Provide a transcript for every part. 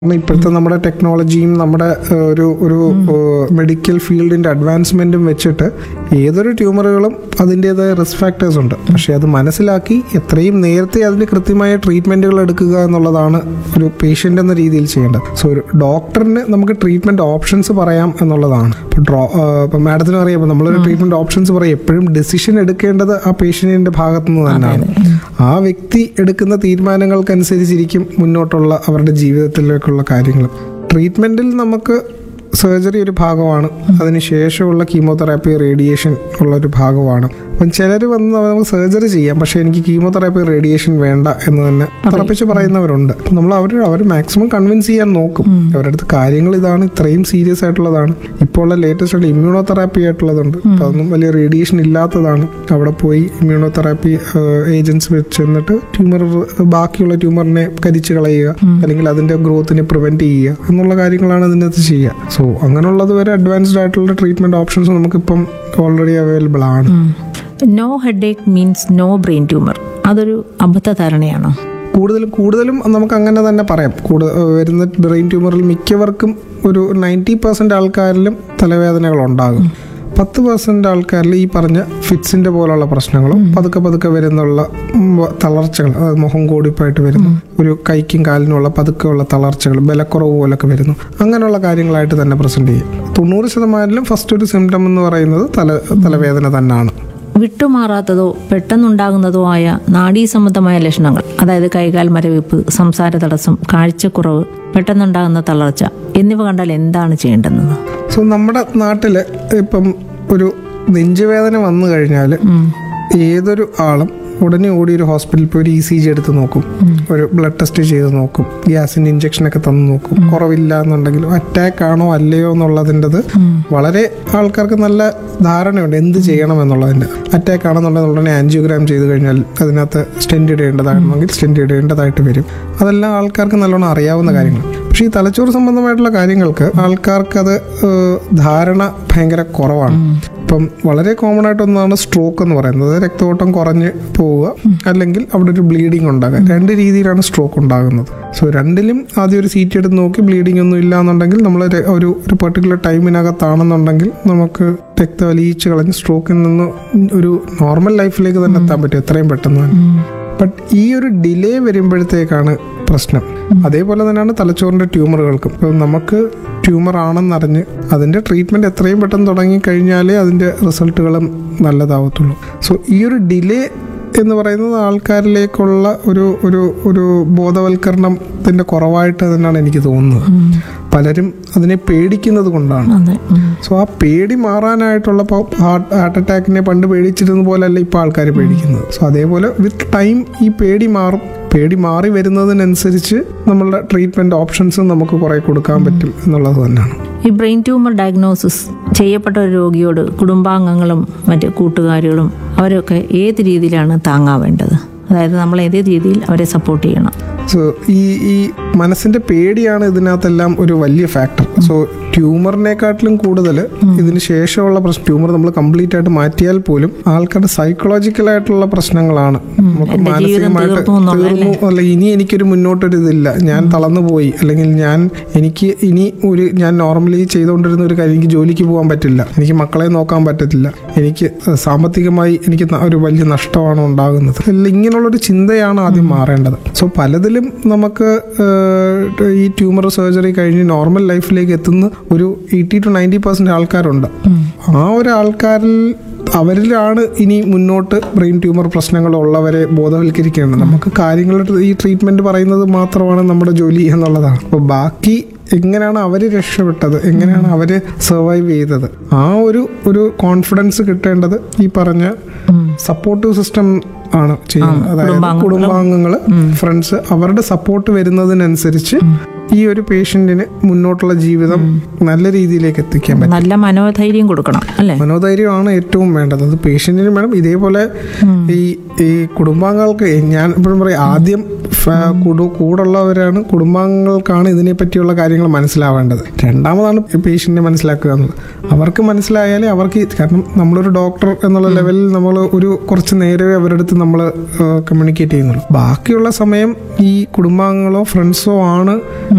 കാരണം ഇപ്പോഴത്തെ നമ്മുടെ ടെക്നോളജിയും നമ്മുടെ ഏഹ്, ഒരു ഒരു മെഡിക്കൽ ഫീൽഡിന്റെ അഡ്വാൻസ്മെന്റും വെച്ചിട്ട് ഏതൊരു ട്യൂമറുകളും അതിൻ്റെതായ റിസ്ക് ഫാക്ടേഴ്സ് ഉണ്ട് പക്ഷെ അത് മനസ്സിലാക്കി എത്രയും നേരത്തെ അതിന് കൃത്യമായ ട്രീറ്റ്മെന്റുകൾ എടുക്കുക എന്നുള്ളതാണ് ഒരു പേഷ്യൻ്റ് എന്ന രീതിയിൽ ചെയ്യേണ്ടത് സോ ഒരു ഡോക്ടറിന് നമുക്ക് ട്രീറ്റ്മെന്റ് ഓപ്ഷൻസ് പറയാം എന്നുള്ളതാണ് ഇപ്പോൾ ഡ്രോ ഇപ്പം മാഡത്തിന് അറിയാം ഇപ്പം നമ്മളൊരു ട്രീറ്റ്മെന്റ് ഓപ്ഷൻസ് പറയും എപ്പോഴും ഡിസിഷൻ എടുക്കേണ്ടത് ആ പേഷ്യന്റിന്റെ ഭാഗത്തു നിന്ന് തന്നെയാണ് ആ വ്യക്തി എടുക്കുന്ന തീരുമാനങ്ങൾക്കനുസരിച്ചിരിക്കും മുന്നോട്ടുള്ള അവരുടെ ജീവിതത്തിലേക്കുള്ള കാര്യങ്ങൾ ട്രീറ്റ്മെന്റിൽ നമുക്ക് സർജറി ഒരു ഭാഗമാണ് അതിനുശേഷമുള്ള കീമോതെറാപ്പി റേഡിയേഷൻ ഉള്ള ഒരു ഭാഗമാണ് അപ്പം ചിലർ വന്ന് നമുക്ക് സർജറി ചെയ്യാം പക്ഷേ എനിക്ക് കീമോതെറാപ്പി റേഡിയേഷൻ വേണ്ട എന്ന് തന്നെ ഉറപ്പിച്ച് പറയുന്നവരുണ്ട് അപ്പം നമ്മൾ അവർ അവർ മാക്സിമം കൺവിൻസ് ചെയ്യാൻ നോക്കും അവരുടെ അടുത്ത് കാര്യങ്ങൾ ഇതാണ് ഇത്രയും സീരിയസ് ആയിട്ടുള്ളതാണ് ഇപ്പോൾ ഉള്ള ലേറ്റസ്റ്റ് ആയിട്ട് ഇമ്മ്യൂണോതെറാപ്പി ആയിട്ടുള്ളതുണ്ട് അപ്പം അതൊന്നും വലിയ റേഡിയേഷൻ ഇല്ലാത്തതാണ് അവിടെ പോയി ഇമ്മ്യൂണോതെറാപ്പി ഏജൻസ് വെച്ച് എന്നിട്ട് ട്യൂമർ ബാക്കിയുള്ള ട്യൂമറിനെ കരിച്ചു കളയുക അല്ലെങ്കിൽ അതിന്റെ ഗ്രോത്തിനെ പ്രിവെന്റ് ചെയ്യുക എന്നുള്ള കാര്യങ്ങളാണ് അതിനകത്ത് ചെയ്യുക സോ അങ്ങനെയുള്ളത് വരെ അഡ്വാൻസ്ഡ് ആയിട്ടുള്ള ട്രീറ്റ്മെന്റ് ഓപ്ഷൻസ് നമുക്കിപ്പം ഓൾറെഡി അവൈലബിൾ ആണ് no headache means no brain tumour അതൊരു അബദ്ധ ധാരണയാണോ കൂടുതലും കൂടുതലും നമുക്ക് അങ്ങനെ തന്നെ പറയാം കൂടുതൽ വരുന്ന ബ്രെയിൻ ട്യൂമറിൽ മിക്കവർക്കും ഒരു നയൻറ്റി പെർസെൻറ്റ് ആൾക്കാരിലും തലവേദനകൾ ഉണ്ടാകും പത്ത് പെർസെൻറ്റ് ആൾക്കാരിൽ ഈ പറഞ്ഞ ഫിറ്റ്സിൻ്റെ പോലുള്ള പ്രശ്നങ്ങളും പതുക്കെ പതുക്കെ വരുന്നുള്ള ഉം, തളർച്ചകൾ അതായത് മുഖം കൂടിപ്പായിട്ട് വരുന്നു ഒരു കൈക്കും കാലിനുമുള്ള പതുക്കെയുള്ള തളർച്ചകൾ ബലക്കുറവ് പോലൊക്കെ വരുന്നു അങ്ങനെയുള്ള കാര്യങ്ങളായിട്ട് തന്നെ പ്രസൻറ്റ് ചെയ്യും തൊണ്ണൂറ് ശതമാനത്തിലും ഫസ്റ്റ് ഒരു സിംറ്റം എന്ന് പറയുന്നത് തല തലവേദന തന്നെയാണ് വിട്ടുമാറാത്തതോ പെട്ടെന്നുണ്ടാകുന്നതോ ആയ നാഡീസംബന്ധമായ ലക്ഷണങ്ങൾ അതായത് കൈകാൽ മരവിപ്പ് സംസാര തടസ്സം കാഴ്ചക്കുറവ് പെട്ടെന്നുണ്ടാകുന്ന തളർച്ച എന്നിവ കണ്ടാൽ എന്താണ് ചെയ്യേണ്ടത് സോ നമ്മുടെ നാട്ടിൽ ഇപ്പം ഒരു നെഞ്ചുവേദന വന്നു കഴിഞ്ഞാൽ ഏതൊരു ആളും ഉടനെ ഓടി ഒരു ഹോസ്പിറ്റലിൽ പോയി ഒരു ഇ സി ജി എടുത്ത് നോക്കും ഒരു ബ്ലഡ് ടെസ്റ്റ് ചെയ്ത് നോക്കും ഗ്യാസിന്റെ ഇഞ്ചക്ഷൻ ഒക്കെ തന്നു നോക്കും കുറവില്ല എന്നുണ്ടെങ്കിൽ അറ്റാക്ക് ആണോ അല്ലയോ എന്നുള്ളതിൻ്റെത് വളരെ ആൾക്കാർക്ക് നല്ല ധാരണയുണ്ട് എന്ത് ചെയ്യണം എന്നുള്ളതിൻ്റെ അറ്റാക്ക് ആണെന്നുണ്ടെങ്കിൽ ഉടനെ ആൻജിയോഗ്രാം ചെയ്ത് കഴിഞ്ഞാൽ അതിനകത്ത് സ്റ്റെൻഡ് ഇടേണ്ടതാണെങ്കിൽ സ്റ്റെൻഡ് ഇടേണ്ടതായിട്ട് വരും അതെല്ലാം ആൾക്കാർക്ക് നല്ലോണം അറിയാവുന്ന കാര്യങ്ങൾ പക്ഷേ ഈ തലച്ചോറ് സംബന്ധമായിട്ടുള്ള കാര്യങ്ങൾക്ക് ആൾക്കാർക്കത് ഏഹ്, ധാരണ ഭയങ്കര കുറവാണ് ഇപ്പം വളരെ കോമൺ ആയിട്ടൊന്നാണ് സ്ട്രോക്ക് എന്ന് പറയുന്നത് രക്തയോട്ടം കുറഞ്ഞ് പോവുക അല്ലെങ്കിൽ അവിടെ ഒരു ബ്ലീഡിങ് ഉണ്ടാകുക രണ്ട് രീതിയിലാണ് സ്ട്രോക്ക് ഉണ്ടാകുന്നത് സോ രണ്ടിലും ആദ്യം ഒരു സീറ്റ് എടുത്ത് നോക്കി ബ്ലീഡിംഗ് ഒന്നും ഇല്ല എന്നുണ്ടെങ്കിൽ നമ്മൾ ഒരു ഒരു പെർട്ടിക്കുലർ ടൈമിനകത്താണെന്നുണ്ടെങ്കിൽ നമുക്ക് രക്തം അലിയിച്ച് കളഞ്ഞ് സ്ട്രോക്കിൽ നിന്ന് ഒരു നോർമൽ ലൈഫിലേക്ക് തന്നെ എത്താൻ പറ്റും എത്രയും പെട്ടെന്ന് തന്നെ ബട്ട് ഈ ഒരു ഡിലേ വരുമ്പോഴത്തേക്കാണ് പ്രശ്നം അതേപോലെ തന്നെയാണ് തലച്ചോറിന്റെ ട്യൂമറുകൾക്കും ഇപ്പം നമുക്ക് ട്യൂമർ ആണെന്നറിഞ്ഞ് അതിന്റെ ട്രീറ്റ്മെന്റ് എത്രയും പെട്ടെന്ന് തുടങ്ങി കഴിഞ്ഞാലേ അതിന്റെ റിസൾട്ടുകളും നല്ലതാവത്തുള്ളൂ സോ ഈ ഒരു ഡിലേ എന്ന് പറയുന്നത് ആൾക്കാരിലേക്കുള്ള ഒരു ഒരു ഒരു ബോധവൽക്കരണത്തിന്റെ കുറവായിട്ട് തന്നെയാണ് എനിക്ക് തോന്നുന്നത് പലരും അതിനെ പേടിക്കുന്നത് കൊണ്ടാണ് അതെ ഉം. സോ ആ പേടി മാറാനായിട്ടുള്ള ഇപ്പോൾ ഹാർട്ട് ഹാർട്ട് അറ്റാക്കിനെ പണ്ട് പേടിച്ചിരുന്ന പോലെയല്ല ഇപ്പോൾ ആൾക്കാർ പേടിക്കുന്നത് സോ അതേപോലെ വിത്ത് ടൈം ഈ പേടി മാറും പേടി മാറി വരുന്നതിനനുസരിച്ച് നമ്മളുടെ ട്രീറ്റ്മെന്റ് ഓപ്ഷൻസും നമുക്ക് കുറെ കൊടുക്കാൻ പറ്റും എന്നുള്ളത് തന്നെയാണ് ഈ ബ്രെയിൻ ട്യൂമർ ഡയഗ്നോസിസ് ചെയ്യപ്പെട്ട ഒരു രോഗിയോട് കുടുംബാംഗങ്ങളും മറ്റ് കൂട്ടുകാരികളും അവരൊക്കെ ഏത് രീതിയിലാണ് താങ്ങാവേണ്ടത് അതായത് നമ്മൾ ഏത് രീതിയിൽ അവരെ സപ്പോർട്ട് ചെയ്യണം സോ ഈ ഈ മനസ്സിന്റെ പേടിയാണ് ഇതിനകത്തെല്ലാം ഒരു വലിയ ഫാക്ടർ സോ ട്യൂമറിനെക്കാട്ടിലും കൂടുതൽ ഇതിന് ശേഷമുള്ള പ്രശ്നം ട്യൂമർ നമ്മൾ കംപ്ലീറ്റ് ആയിട്ട് മാറ്റിയാൽ പോലും ആൾക്കാരുടെ സൈക്കോളജിക്കൽ ആയിട്ടുള്ള പ്രശ്നങ്ങളാണ് നമുക്ക് എന്റെ ജീവിതം മാനസികമായിട്ട് തീർന്നു എന്നുള്ള തീർന്നു അല്ല ഇനി എനിക്കൊരു മുന്നോട്ടൊരു ഇതില്ല ഞാൻ തളർന്നു പോയി അല്ലെങ്കിൽ ഞാൻ എനിക്ക് ഇനി ഒരു ഞാൻ നോർമലി ചെയ്തുകൊണ്ടിരുന്ന ഒരു കാര്യം എനിക്ക് ജോലിക്ക് പോകാൻ പറ്റില്ല എനിക്ക് മക്കളെ നോക്കാൻ പറ്റത്തില്ല എനിക്ക് സാമ്പത്തികമായി എനിക്ക് ന- ഒരു വലിയ നഷ്ടമാണ് ഉണ്ടാകുന്നത് അല്ല ഇങ്ങനെയുള്ളൊരു ചിന്തയാണ് ആദ്യം മാറേണ്ടത് സോ പലതിലും നമുക്ക് ഏഹ്, ഈ ട്യൂമർ സർജറി കഴിഞ്ഞ് നോർമൽ ലൈഫിലേക്ക് എത്തുന്ന ഒരു എയ്റ്റി ടു നയൻറ്റി പെർസെന്റ് ആൾക്കാരുണ്ട് ആ ഒരു ആൾക്കാരിൽ അവരിലാണ് ഇനി മുന്നോട്ട് ബ്രെയിൻ ട്യൂമർ പ്രശ്നങ്ങൾ ഉള്ളവരെ ബോധവൽക്കരിക്കേണ്ടത് നമുക്ക് കാര്യങ്ങളുടെ ഈ ട്രീറ്റ്മെന്റ് പറയുന്നത് മാത്രമാണ് നമ്മുടെ ജോലി എന്നുള്ളതാണ് അപ്പോൾ ബാക്കി എങ്ങനെയാണ് അവർ രക്ഷപ്പെട്ടത് എങ്ങനെയാണ് അവർ സർവൈവ് ചെയ്തത് ആ ഒരു ഒരു കോൺഫിഡൻസ് കിട്ടേണ്ടത് ഈ പറഞ്ഞ സപ്പോർട്ടീവ് സിസ്റ്റം ആണ് ചെയ്യുന്നത് അതായത് കുടുംബാംഗങ്ങൾ ഫ്രണ്ട്സ് അവരുടെ സപ്പോർട്ട് വരുന്നതിനനുസരിച്ച് ഈ ഒരു പേഷ്യന്റിന് മുന്നോട്ടുള്ള ജീവിതം നല്ല രീതിയിലേക്ക് എത്തിക്കാൻ പറ്റും നല്ല മനോധൈര്യം കൊടുക്കണം അല്ലേ മനോധൈര്യമാണ് ഏറ്റവും വേണ്ടത് അത് പേഷ്യന്റിനും വേണം ഇതേപോലെ ഈ ഈ കുടുംബാംഗങ്ങൾക്ക് ഞാൻ എപ്പോഴും പറയും ആദ്യം ഫ- കുടു കൂടുള്ളവരാണ് കുടുംബാംഗങ്ങൾക്കാണ് ഇതിനെ പറ്റിയുള്ള കാര്യങ്ങൾ മനസ്സിലാവേണ്ടത് രണ്ടാമതാണ് പേഷ്യന്റിനെ മനസ്സിലാക്കുക എന്നുള്ളത് അവർക്ക് മനസ്സിലായാലേ അവർക്ക് ഈ- കാരണം നമ്മളൊരു ഡോക്ടർ എന്നുള്ള ലെവലിൽ നമ്മൾ ഒരു കുറച്ച് നേരമേ അവരുടെ അടുത്ത് നമ്മൾ കമ്മ്യൂണിക്കേറ്റ് ചെയ്യുന്നുള്ളൂ ബാക്കിയുള്ള സമയം ഈ കുടുംബാംഗങ്ങളോ ഫ്രണ്ട്സോ ആണ്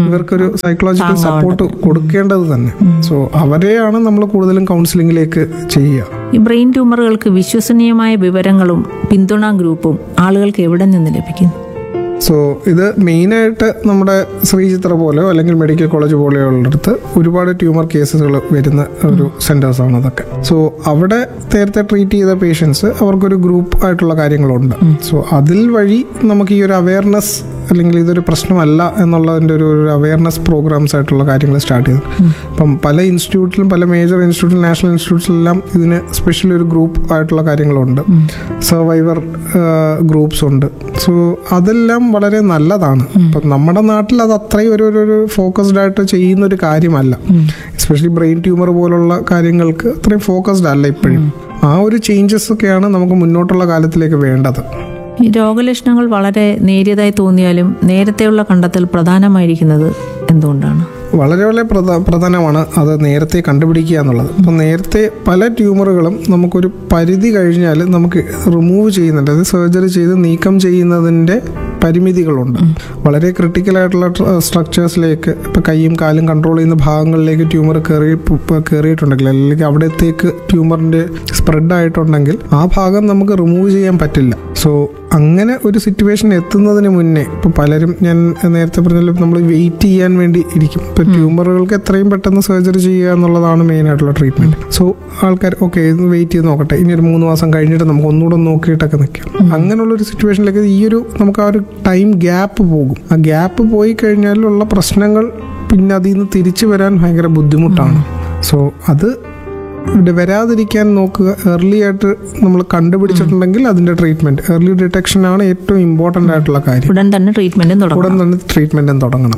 ഇവർക്കൊരു സൈക്കോളജിക്കൽ സപ്പോർട്ട് കൊടുക്കേണ്ടത് തന്നെ സോ അവരെയാണ് നമ്മൾ കൂടുതലും കൗൺസിലിംഗിലേക്ക് ചെയ്യുക ഈ ബ്രെയിൻ ട്യൂമറുകൾക്ക് വിശ്വസനീയമായ വിവരങ്ങളും പിന്തുണാ ഗ്രൂപ്പും ആളുകൾക്ക് എവിടെ നിന്ന് ലഭിക്കും സോ ഇത് മെയിനായിട്ട് നമ്മുടെ ശ്രീചിത്ര പോലെയോ അല്ലെങ്കിൽ മെഡിക്കൽ കോളേജ് പോലെയുള്ളിടത്ത് ഒരുപാട് ട്യൂമർ കേസുകൾ വരുന്ന ഒരു സെന്റേഴ്സാണ് അതൊക്കെ സോ അവിടെ നേരത്തെ ട്രീറ്റ് ചെയ്ത പേഷ്യൻസ് അവർക്കൊരു ഗ്രൂപ്പ് ആയിട്ടുള്ള കാര്യങ്ങളുണ്ട് സോ അതിൽ വഴി നമുക്ക് ഈ ഒരു അവയർനെസ് അല്ലെങ്കിൽ ഇതൊരു പ്രശ്നമല്ല എന്നുള്ളതിൻ്റെ ഒരു ഒരു അവയർനെസ് പ്രോഗ്രാംസ് ആയിട്ടുള്ള കാര്യങ്ങൾ സ്റ്റാർട്ട് ചെയ്തു അപ്പം പല ഇൻസ്റ്റിറ്റ്യൂട്ടിലും പല മേജർ ഇൻസ്റ്റിറ്റ്യൂട്ടിലും നാഷണൽ ഇൻസ്റ്റിറ്റ്യൂട്ടിലെല്ലാം ഇതിന് സ്പെഷ്യൽ ഒരു ഗ്രൂപ്പ് ആയിട്ടുള്ള കാര്യങ്ങളുണ്ട് സർവൈവർ ഗ്രൂപ്പ്സ് ഉണ്ട് സോ അതെല്ലാം വളരെ നല്ലതാണ് അപ്പം നമ്മുടെ നാട്ടിൽ അത് അത്രയും ഒരു ഒരു- ഒരു ഫോക്കസ്ഡ് ആയിട്ട് ചെയ്യുന്ന ഒരു കാര്യമല്ല എസ്പെഷ്യലി ബ്രെയിൻ ട്യൂമർ പോലുള്ള കാര്യങ്ങൾക്ക് അത്രയും ഫോക്കസ്ഡ് അല്ല ഇപ്പോഴും ആ ഒരു ചേഞ്ചസ് ഒക്കെയാണ് നമുക്ക് മുന്നോട്ടുള്ള കാലത്തിലേക്ക് വേണ്ടത് ഈ രോഗലക്ഷണങ്ങൾ വളരെ നേരിയതായി തോന്നിയാലും നേരത്തെയുള്ള കണ്ടെത്തൽ പ്രധാനമായിരിക്കുന്നത് എന്തുകൊണ്ടാണ് വളരെ വളരെ പ്രധ പ്രധാനമാണ് അത് നേരത്തെ കണ്ടുപിടിക്കുക എന്നുള്ളത് അപ്പം നേരത്തെ പല ട്യൂമറുകളും നമുക്കൊരു പരിധി കഴിഞ്ഞാൽ നമുക്ക് റിമൂവ് ചെയ്യുന്നുണ്ട് അത് സർജറി ചെയ്ത് നീക്കം ചെയ്യുന്നതിൻ്റെ പരിമിതികളുണ്ട് വളരെ ക്രിട്ടിക്കൽ ആയിട്ടുള്ള സ്ട്രക്ചേഴ്സിലേക്ക് ഇപ്പം കൈയും കാലും കൺട്രോൾ ചെയ്യുന്ന ഭാഗങ്ങളിലേക്ക് ട്യൂമർ കയറി കയറിയിട്ടുണ്ടെങ്കിൽ അല്ലെങ്കിൽ അവിടത്തേക്ക് ട്യൂമറിൻ്റെ സ്പ്രെഡ് ആയിട്ടുണ്ടെങ്കിൽ ആ ഭാഗം നമുക്ക് റിമൂവ് ചെയ്യാൻ പറ്റില്ല സോ അങ്ങനെ ഒരു സിറ്റുവേഷൻ എത്തുന്നതിന് മുന്നേ ഇപ്പൊ പലരും ഞാൻ നേരത്തെ പറഞ്ഞാലും നമ്മൾ വെയിറ്റ് ചെയ്യാൻ വേണ്ടി ഇരിക്കും ഇപ്പൊ ട്യൂമറുകൾക്ക് എത്രയും പെട്ടെന്ന് സർജറി ചെയ്യുക എന്നുള്ളതാണ് മെയിൻ ആയിട്ടുള്ള ട്രീറ്റ്മെന്റ് സോ ആൾക്കാർ ഓക്കെ ഇത് വെയിറ്റ് ചെയ്ത് നോക്കട്ടെ ഇനി ഒരു മൂന്ന് മാസം കഴിഞ്ഞിട്ട് നമുക്ക് ഒന്നുകൂടെ നോക്കിയിട്ടൊക്കെ നിൽക്കാം അങ്ങനെയുള്ള ഒരു സിറ്റുവേഷനിലേക്ക് ഈ ഒരു നമുക്ക് ആ ഒരു ടൈം ഗ്യാപ്പ് പോകും ആ ഗ്യാപ്പ് പോയി കഴിഞ്ഞാലുള്ള പ്രശ്നങ്ങൾ പിന്നെ അതിൽ നിന്ന് തിരിച്ചു വരാൻ ഭയങ്കര ബുദ്ധിമുട്ടാണ് സോ അത് ഇവിടെ വരാതിരിക്കാൻ നോക്കുക ഏർലി ആയിട്ട് നമ്മൾ കണ്ടുപിടിച്ചിട്ടുണ്ടെങ്കിൽ അതിന്റെ ട്രീറ്റ്മെന്റ് ഏർലി ഡിറ്റക്ഷൻ ആണ് ഏറ്റവും ഇമ്പോർട്ടന്റ് ആയിട്ടുള്ള കാര്യം ഉടൻ തന്നെ ട്രീറ്റ്മെന്റും തുടങ്ങും ഉടൻ തന്നെ ട്രീറ്റ്മെന്റും തുടങ്ങണം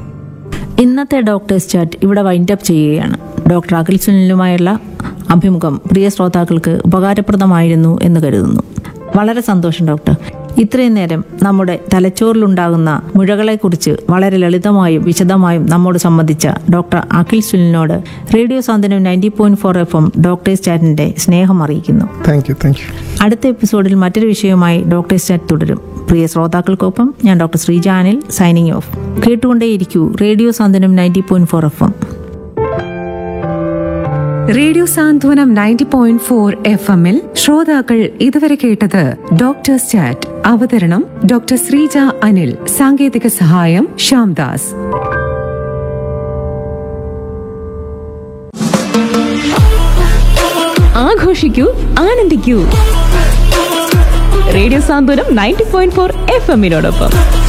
ഇന്നത്തെ ഡോക്ടേഴ്സ് ചാറ്റ് ഇവിടെ വൈൻഡപ്പ് ചെയ്യുകയാണ് ഡോക്ടർ അഖിൽ സുനിലുമായുള്ള അഭിമുഖം പ്രിയ ശ്രോതാക്കൾക്ക് ഉപകാരപ്രദമായിരുന്നു എന്ന് കരുതുന്നു വളരെ സന്തോഷം ഡോക്ടർ ഇത്രയും നേരം നമ്മുടെ തലച്ചോറിലുണ്ടാകുന്ന മുഴകളെക്കുറിച്ച് വളരെ ലളിതമായും വിശദമായും നമ്മോട് സംബന്ധിച്ച ഡോക്ടർ അഖിൽ സുനിലിനോട് radio Santhwanam ninety point four F M doctors ചാറ്റിന്റെ സ്നേഹം അറിയിക്കുന്നു താങ്ക് യു താങ്ക് യു അടുത്ത എപ്പിസോഡിൽ മറ്റൊരു വിഷയവുമായി ഡോക്ടേഴ്സ് ചാറ്റ് തുടരും പ്രിയ ശ്രോതാക്കൾക്കൊപ്പം ഞാൻ doctor Sreeja Anil signing off കേട്ടുകൊണ്ടേയിരിക്കൂ radio Santhwanam ninety point four F M radio Santhwanam ninety point four F എമ്മിൽ ശ്രോതാക്കൾ ഇതുവരെ കേട്ടത് ഡോക്ടേഴ്സ് ചാറ്റ് അവതരണം ഡോക്ടർ ശ്രീജ അനിൽ സാങ്കേതിക സഹായം ശ്യാംദാസ് ആഘോഷിക്കൂ ആനന്ദിക്കൂ radio Santhwanam ninety point four F എമ്മിനോടൊപ്പം